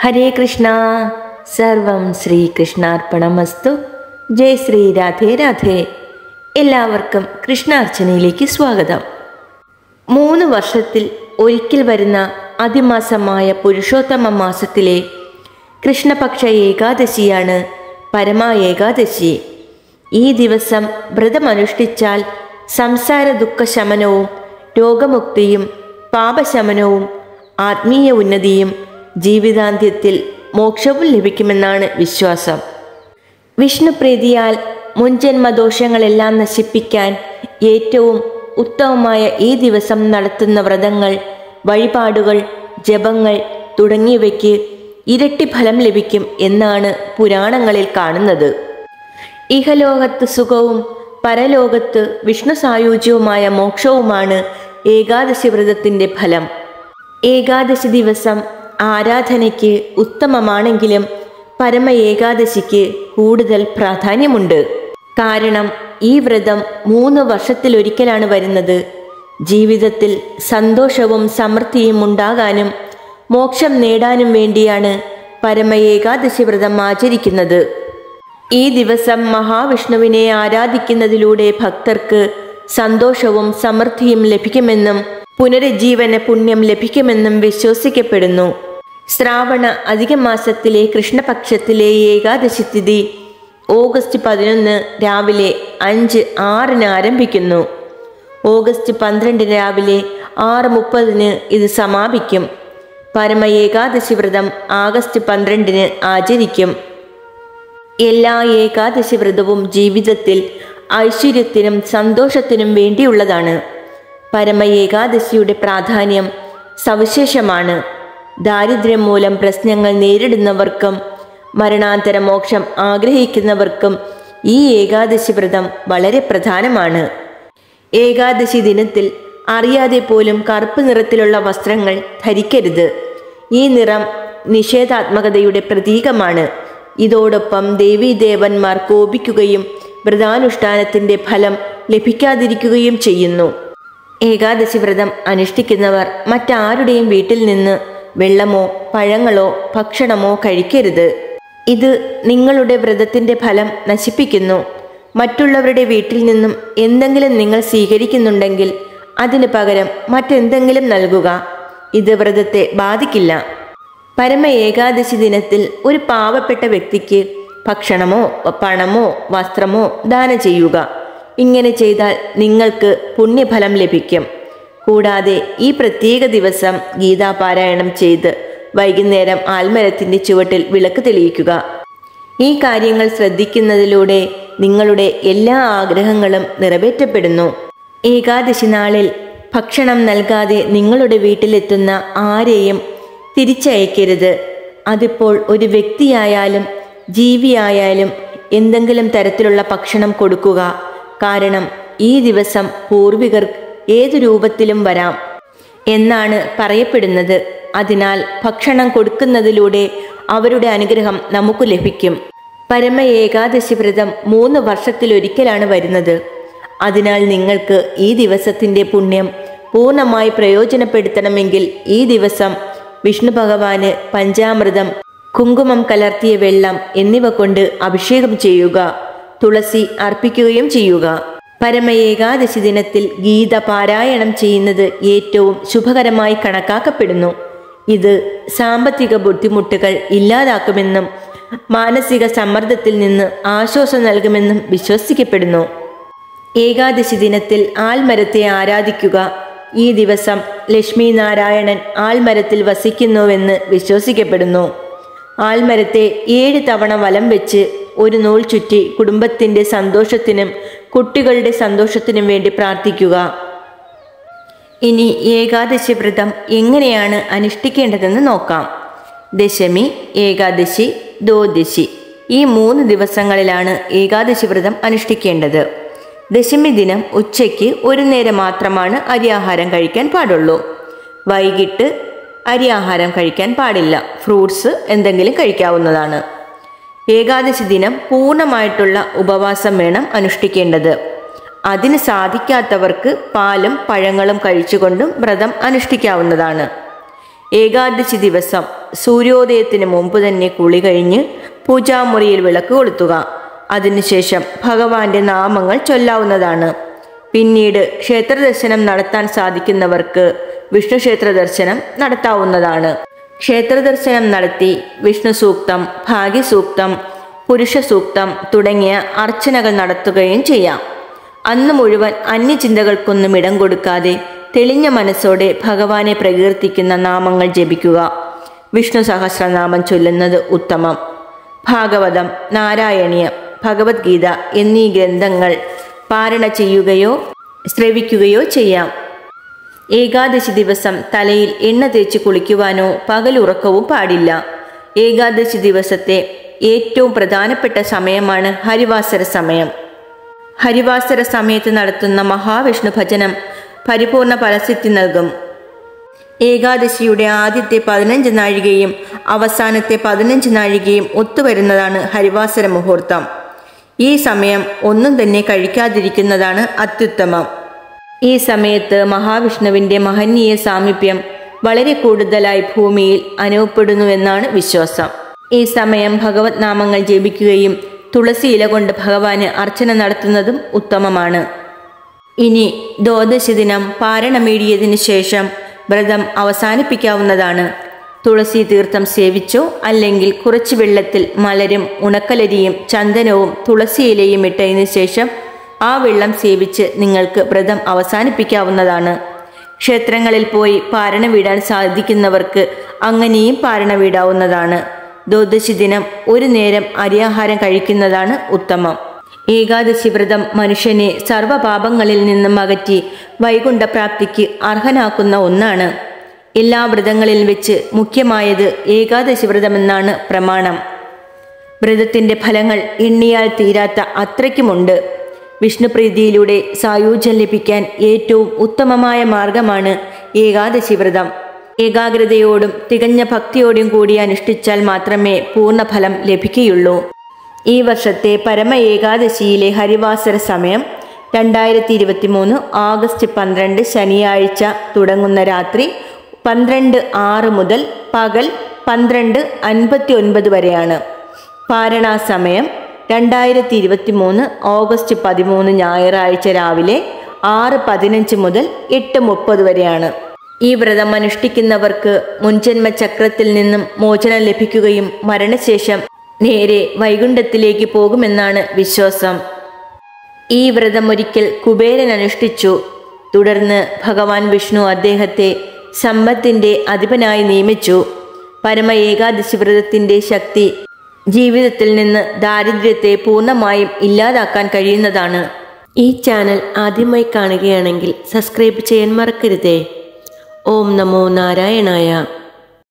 ഹരേ കൃഷ്ണ സർവം ശ്രീകൃഷ്ണാർപ്പണമസ്തു ജയ് ശ്രീ രാധേ രാധേ എല്ലാവർക്കും കൃഷ്ണാർച്ചനയിലേക്ക് സ്വാഗതം മൂന്ന് വർഷത്തിൽ ഒരിക്കൽ വരുന്ന അതിമാസമായ പുരുഷോത്തമ മാസത്തിലെ കൃഷ്ണപക്ഷ ഏകാദശിയാണ് പരമാ ഏകാദശി ഈ ദിവസം വ്രതമനുഷ്ഠിച്ചാൽ സംസാര ദുഃഖശമനവും രോഗമുക്തിയും പാപശമനവും ആത്മീയ ഉന്നതിയും ജീവിതാന്ത്യത്തിൽ മോക്ഷവും ലഭിക്കുമെന്നാണ് വിശ്വാസം വിഷ്ണുപ്രീതിയാൽ മുൻജന്മദോഷങ്ങളെല്ലാം നശിപ്പിക്കാൻ ഏറ്റവും ഉത്തമമായ ഈ ദിവസം നടത്തുന്ന വ്രതങ്ങൾ വഴിപാടുകൾ ജപങ്ങൾ തുടങ്ങിയവയ്ക്ക് ഇരട്ടി ഫലം ലഭിക്കും എന്നാണ് പുരാണങ്ങളിൽ കാണുന്നത് ഇഹലോകത്ത് സുഖവും പരലോകത്ത് വിഷ്ണു സായുജ്യവുമായ മോക്ഷവുമാണ് ഏകാദശി വ്രതത്തിൻ്റെ ഫലം ഏകാദശി ദിവസം ആരാധനയ്ക്ക് ഉത്തമമാണെങ്കിലും പരമ ഏകാദശിക്ക് കൂടുതൽ പ്രാധാന്യമുണ്ട് കാരണം ഈ വ്രതം മൂന്ന് വർഷത്തിലൊരിക്കലാണ് വരുന്നത് ജീവിതത്തിൽ സന്തോഷവും സമൃദ്ധിയും ഉണ്ടാകാനും മോക്ഷം നേടാനും വേണ്ടിയാണ് പരമ ഏകാദശി വ്രതം ആചരിക്കുന്നത് ഈ ദിവസം മഹാവിഷ്ണുവിനെ ആരാധിക്കുന്നതിലൂടെ ഭക്തർക്ക് സന്തോഷവും സമൃദ്ധിയും ലഭിക്കുമെന്നും പുനരുജ്ജീവന പുണ്യം ലഭിക്കുമെന്നും വിശ്വസിക്കപ്പെടുന്നു ശ്രാവണ അധിക മാസത്തിലെ കൃഷ്ണപക്ഷത്തിലെ ഏകാദശി തിഥി ഓഗസ്റ്റ് പതിനൊന്ന് രാവിലെ അഞ്ച് ആറിന് ആരംഭിക്കുന്നു ഓഗസ്റ്റ് പന്ത്രണ്ട് രാവിലെ ആറ് മുപ്പതിന് ഇത് സമാപിക്കും പരമ ഏകാദശി വ്രതം ആഗസ്റ്റ് പന്ത്രണ്ടിന് ആചരിക്കും എല്ലാ ഏകാദശി വ്രതവും ജീവിതത്തിൽ ഐശ്വര്യത്തിനും സന്തോഷത്തിനും വേണ്ടിയുള്ളതാണ് പരമ ഏകാദശിയുടെ പ്രാധാന്യം സവിശേഷമാണ് ദാരിദ്ര്യം മൂലം പ്രശ്നങ്ങൾ നേരിടുന്നവർക്കും മരണാന്തര മോക്ഷം ആഗ്രഹിക്കുന്നവർക്കും ഈ ഏകാദശി വ്രതം വളരെ പ്രധാനമാണ് ഏകാദശി ദിനത്തിൽ അറിയാതെ പോലും കറുപ്പ് നിറത്തിലുള്ള വസ്ത്രങ്ങൾ ധരിക്കരുത് ഈ നിറം നിഷേധാത്മകതയുടെ പ്രതീകമാണ് ഇതോടൊപ്പം ദേവീദേവന്മാർ കോപിക്കുകയും വ്രതാനുഷ്ഠാനത്തിന്റെ ഫലം ലഭിക്കാതിരിക്കുകയും ചെയ്യുന്നു ഏകാദശി വ്രതം അനുഷ്ഠിക്കുന്നവർ മറ്റാരുടെയും വീട്ടിൽ നിന്ന് വെള്ളമോ പഴങ്ങളോ ഭക്ഷണമോ കഴിക്കരുത് ഇത് നിങ്ങളുടെ വ്രതത്തിന്റെ ഫലം നശിപ്പിക്കുന്നു മറ്റുള്ളവരുടെ വീട്ടിൽ നിന്നും എന്തെങ്കിലും നിങ്ങൾ സ്വീകരിക്കുന്നുണ്ടെങ്കിൽ അതിന് പകരം മറ്റെന്തെങ്കിലും നൽകുക ഇത് വ്രതത്തെ ബാധിക്കില്ല പരമ ഏകാദശി ദിനത്തിൽ ഒരു പാവപ്പെട്ട വ്യക്തിക്ക് ഭക്ഷണമോ പണമോ വസ്ത്രമോ ദാനം ചെയ്യുക ഇങ്ങനെ ചെയ്താൽ നിങ്ങൾക്ക് പുണ്യഫലം ലഭിക്കും കൂടാതെ ഈ പ്രത്യേക ദിവസം ഗീതാപാരായണം ചെയ്ത് വൈകുന്നേരം ആൽമരത്തിന്റെ ചുവട്ടിൽ വിളക്ക് തെളിയിക്കുക ഈ കാര്യങ്ങൾ ശ്രദ്ധിക്കുന്നതിലൂടെ നിങ്ങളുടെ എല്ലാ ആഗ്രഹങ്ങളും നിറവേറ്റപ്പെടുന്നു ഏകാദശി നാളിൽ ഭക്ഷണം നൽകാതെ നിങ്ങളുടെ വീട്ടിലെത്തുന്ന ആരെയും തിരിച്ചയക്കരുത് അതിപ്പോൾ ഒരു വ്യക്തിയായാലും ജീവിയായാലും എന്തെങ്കിലും തരത്തിലുള്ള ഭക്ഷണം കൊടുക്കുക കാരണം ഈ ദിവസം പൂർവികർ ഏതു രൂപത്തിലും വരാം എന്നാണ് പറയപ്പെടുന്നത് അതിനാൽ ഭക്ഷണം കൊടുക്കുന്നതിലൂടെ അവരുടെ അനുഗ്രഹം നമുക്ക് ലഭിക്കും പരമ ഏകാദശി വ്രതം മൂന്ന് വർഷത്തിലൊരിക്കലാണ് വരുന്നത് അതിനാൽ നിങ്ങൾക്ക് ഈ ദിവസത്തിന്റെ പുണ്യം പൂർണ്ണമായി പ്രയോജനപ്പെടുത്തണമെങ്കിൽ ഈ ദിവസം വിഷ്ണു ഭഗവാന് പഞ്ചാമൃതം കുങ്കുമം കലർത്തിയ വെള്ളം എന്നിവ കൊണ്ട് അഭിഷേകം ചെയ്യുക തുളസി അർപ്പിക്കുകയും ചെയ്യുക പരമ ഏകാദശി ദിനത്തിൽ ഗീത പാരായണം ചെയ്യുന്നത് ഏറ്റവും ശുഭകരമായി കണക്കാക്കപ്പെടുന്നു ഇത് സാമ്പത്തിക ബുദ്ധിമുട്ടുകൾ ഇല്ലാതാക്കുമെന്നും മാനസിക സമ്മർദ്ദത്തിൽ നിന്ന് ആശ്വാസം നൽകുമെന്നും വിശ്വസിക്കപ്പെടുന്നു ഏകാദശി ദിനത്തിൽ ആൽമരത്തെ ആരാധിക്കുക ഈ ദിവസം ലക്ഷ്മി നാരായണൻ ആൽമരത്തിൽ വസിക്കുന്നുവെന്ന് വിശ്വസിക്കപ്പെടുന്നു ആൽമരത്തെ ഏഴ് തവണ വലം വെച്ച് ഒരു നൂൽ ചുറ്റി കുടുംബത്തിന്റെ സന്തോഷത്തിനും കുട്ടികളുടെ സന്തോഷത്തിനും വേണ്ടി പ്രാർത്ഥിക്കുക ഇനി ഏകാദശി വ്രതം എങ്ങനെയാണ് അനുഷ്ഠിക്കേണ്ടതെന്ന് നോക്കാം ദശമി ഏകാദശി ദ്വാദശി ഈ മൂന്ന് ദിവസങ്ങളിലാണ് ഏകാദശി വ്രതം അനുഷ്ഠിക്കേണ്ടത് ദശമി ദിനം ഉച്ചയ്ക്ക് ഒരു നേരം മാത്രമാണ് അരിയാഹാരം കഴിക്കാൻ പാടുള്ളൂ വൈകിട്ട് അരിയാഹാരം കഴിക്കാൻ പാടില്ല ഫ്രൂട്ട്സ് എന്തെങ്കിലും കഴിക്കാവുന്നതാണ് ഏകാദശി ദിനം പൂർണ്ണമായിട്ടുള്ള ഉപവാസം വേണം അനുഷ്ഠിക്കേണ്ടത് അതിന് സാധിക്കാത്തവർക്ക് പാലും പഴങ്ങളും കഴിച്ചുകൊണ്ടും വ്രതം അനുഷ്ഠിക്കാവുന്നതാണ് ഏകാദശി ദിവസം സൂര്യോദയത്തിന് മുമ്പ് തന്നെ കുളി കഴിഞ്ഞ് പൂജാമുറിയിൽ വിളക്ക് കൊളുത്തുക അതിനുശേഷം ഭഗവാന്റെ നാമങ്ങൾ ചൊല്ലാവുന്നതാണ് പിന്നീട് ക്ഷേത്ര ദർശനം നടത്താൻ സാധിക്കുന്നവർക്ക് വിഷ്ണു ക്ഷേത്ര ദർശനം നടത്താവുന്നതാണ് ക്ഷേത്ര ദർശനം നടത്തി വിഷ്ണു സൂക്തം ഭാഗ്യസൂക്തം പുരുഷ സൂക്തം തുടങ്ങിയ അർച്ചനകൾ നടത്തുകയും ചെയ്യാം അന്ന് മുഴുവൻ അന്യചിന്തകൾക്കൊന്നും ഇടം കൊടുക്കാതെ തെളിഞ്ഞ മനസ്സോടെ ഭഗവാനെ പ്രകീർത്തിക്കുന്ന നാമങ്ങൾ ജപിക്കുക വിഷ്ണു സഹസ്രനാമം ചൊല്ലുന്നത് ഉത്തമം ഭാഗവതം നാരായണീയം ഭഗവത്ഗീത എന്നീ ഗ്രന്ഥങ്ങൾ പാരണ ചെയ്യുകയോ ശ്രവിക്കുകയോ ചെയ്യാം ഏകാദശി ദിവസം തലയിൽ എണ്ണ തേച്ച് കുളിക്കുവാനോ പകലുറക്കവും പാടില്ല ഏകാദശി ദിവസത്തെ ഏറ്റവും പ്രധാനപ്പെട്ട സമയമാണ് ഹരിവാസര സമയം ഹരിവാസര സമയത്ത് നടത്തുന്ന മഹാവിഷ്ണു ഭജനം പരിപൂർണ ഫലസിദ്ധി നൽകും ഏകാദശിയുടെ ആദ്യത്തെ പതിനഞ്ച് നാഴികയും അവസാനത്തെ പതിനഞ്ച് നാഴികയും ഒത്തുവരുന്നതാണ് ഹരിവാസര മുഹൂർത്തം ഈ സമയം ഒന്നും തന്നെ കഴിക്കാതിരിക്കുന്നതാണ് അത്യുത്തമം ഈ സമയത്ത് മഹാവിഷ്ണുവിന്റെ മഹനീയ സാമീപ്യം വളരെ കൂടുതലായി ഭൂമിയിൽ അനുഭവപ്പെടുന്നുവെന്നാണ് വിശ്വാസം ഈ സമയം ഭഗവത് നാമങ്ങൾ ജപിക്കുകയും തുളസി ഇല കൊണ്ട് ഭഗവാന് അർച്ചന നടത്തുന്നതും ഉത്തമമാണ് ഇനി ദ്വാദശി ദിനം പാരണമേടിയതിനു ശേഷം വ്രതം അവസാനിപ്പിക്കാവുന്നതാണ് തുളസി തീർത്ഥം സേവിച്ചോ അല്ലെങ്കിൽ കുറച്ച് വെള്ളത്തിൽ മലരും ഉണക്കലരിയും ചന്ദനവും തുളസി ഇലയും ഇട്ടതിനു ശേഷം ആ വെള്ളം സേവിച്ച് നിങ്ങൾക്ക് വ്രതം അവസാനിപ്പിക്കാവുന്നതാണ് ക്ഷേത്രങ്ങളിൽ പോയി പാരണ വീടാൻ സാധിക്കുന്നവർക്ക് അങ്ങനെയും പാരണ വീടാവുന്നതാണ് ദ്വാദശി ദിനം ഒരു നേരം അരിയാഹാരം കഴിക്കുന്നതാണ് ഉത്തമം ഏകാദശി വ്രതം മനുഷ്യനെ സർവപാപങ്ങളിൽ നിന്നും അകറ്റി വൈകുണ്ഠപ്രാപ്തിക്ക് അർഹനാക്കുന്ന ഒന്നാണ് എല്ലാ വ്രതങ്ങളിൽ വെച്ച് മുഖ്യമായത് ഏകാദശി വ്രതമെന്നാണ് പ്രമാണം വ്രതത്തിന്റെ ഫലങ്ങൾ എണ്ണിയാൽ തീരാത്ത അത്രയ്ക്കുമുണ്ട് വിഷ്ണുപ്രീതിയിലൂടെ സായൂജ്യം ലഭിക്കാൻ ഏറ്റവും ഉത്തമമായ മാർഗമാണ് ഏകാദശി വ്രതം ഏകാഗ്രതയോടും തികഞ്ഞ ഭക്തിയോടും കൂടി അനുഷ്ഠിച്ചാൽ മാത്രമേ പൂർണ്ണഫലം ലഭിക്കുകയുള്ളൂ ഈ വർഷത്തെ പരമ ഏകാദശിയിലെ ഹരിവാസര സമയം രണ്ടായിരത്തി ഇരുപത്തി മൂന്ന് ആഗസ്റ്റ് പന്ത്രണ്ട് ശനിയാഴ്ച തുടങ്ങുന്ന രാത്രി പന്ത്രണ്ട് ആറ് മുതൽ പകൽ പന്ത്രണ്ട് അൻപത്തി ഒൻപത് വരെയാണ് പാരണാ സമയം രണ്ടായിരത്തി ഇരുപത്തി മൂന്ന് ഓഗസ്റ്റ് പതിമൂന്ന് ഞായറാഴ്ച രാവിലെ ആറ് പതിനഞ്ച് മുതൽ എട്ട് മുപ്പത് വരെയാണ് ഈ വ്രതം അനുഷ്ഠിക്കുന്നവർക്ക് മുൻജന്മ ചക്രത്തിൽ നിന്നും മോചനം ലഭിക്കുകയും മരണശേഷം നേരെ വൈകുണ്ഠത്തിലേക്ക് പോകുമെന്നാണ് വിശ്വാസം ഈ വ്രതം ഒരിക്കൽ കുബേരൻ അനുഷ്ഠിച്ചു തുടർന്ന് ഭഗവാൻ വിഷ്ണു അദ്ദേഹത്തെ സമ്പത്തിന്റെ അധിപനായി നിയമിച്ചു പരമ ഏകാദശി വ്രതത്തിന്റെ ശക്തി ജീവിതത്തിൽ നിന്ന് ദാരിദ്ര്യത്തെ പൂർണ്ണമായും ഇല്ലാതാക്കാൻ കഴിയുന്നതാണ് ഈ ചാനൽ ആദ്യമായി കാണുകയാണെങ്കിൽ സബ്സ്ക്രൈബ് ചെയ്യാൻ മറക്കരുതേ ഓം നമോ നാരായണായ